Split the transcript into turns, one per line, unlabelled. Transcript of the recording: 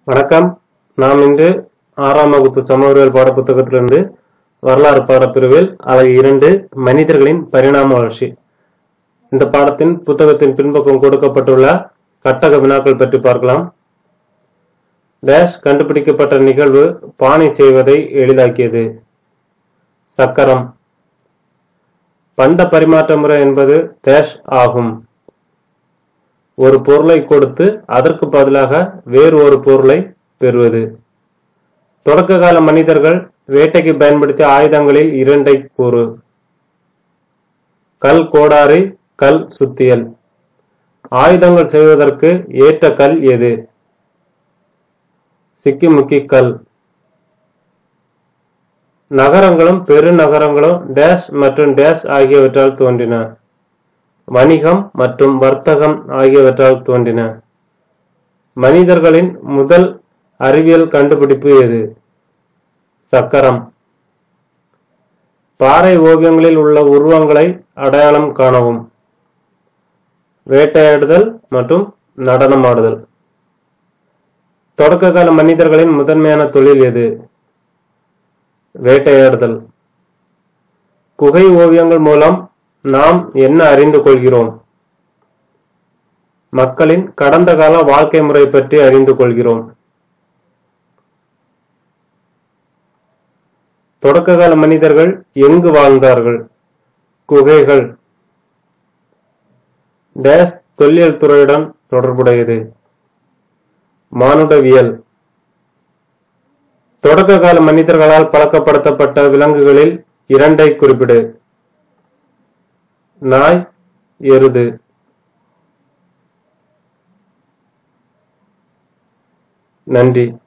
வணக்கம் நாம் இன்று ஆறாம் வகுப்பு சமூகவியல் பாடப்புத்தகத்திலிருந்து வரலாறு பாடப்பிரிவில் அலகு இரண்டு மனிதர்களின் பரிணாம வளர்ச்சி இந்த பாடத்தின் புத்தகத்தின் பின்பக்கம் கொடுக்கப்பட்டுள்ள கட்டக வினாக்கள் பற்றி பார்க்கலாம் டேஷ் கண்டுபிடிக்கப்பட்ட நிகழ்வு பானை செய்வதை எளிதாக்கியது சக்கரம் பண்ட பரிமாற்ற முறை என்பது டேஷ் ஆகும் ஒரு பொருளை கொடுத்து அதற்கு பதிலாக வேறு ஒரு பொருளை பெறுவது தொடக்க கால மனிதர்கள் வேட்டைக்கு பயன்படுத்திய ஆயுதங்களில் இரண்டை கூறு கல் கோடாரி கல் சுத்தியல் ஆயுதங்கள் செய்வதற்கு ஏற்ற கல் எது சிக்கிமுக்கி கல் நகரங்களும் பெருநகரங்களும் டேஷ் மற்றும் டேஷ் ஆகியவற்றால் தோன்றின வணிகம் மற்றும் வர்த்தகம் ஆகியவற்றால் தோன்றின மனிதர்களின் முதல் அறிவியல் கண்டுபிடிப்பு எது சக்கரம் பாறை ஓவியங்களில் உள்ள உருவங்களை அடையாளம் காணவும் வேட்டையாடுதல் மற்றும் நடனமாடுதல் தொடக்க கால மனிதர்களின் முதன்மையான தொழில் எது வேட்டையாடுதல் குகை ஓவியங்கள் மூலம் நாம் என்ன அறிந்து கொள்கிறோம் மக்களின் கடந்த கால வாழ்க்கை முறை பற்றி அறிந்து கொள்கிறோம் தொடக்க கால மனிதர்கள் எங்கு வாழ்ந்தார்கள் குகைகள் டேஷ் தொல்லியல் துறையுடன் தொடர்புடையது மானுடவியல் தொடக்க கால மனிதர்களால் பழக்கப்படுத்தப்பட்ட விலங்குகளில் இரண்டை குறிப்பிடு நாய் எருது நன்றி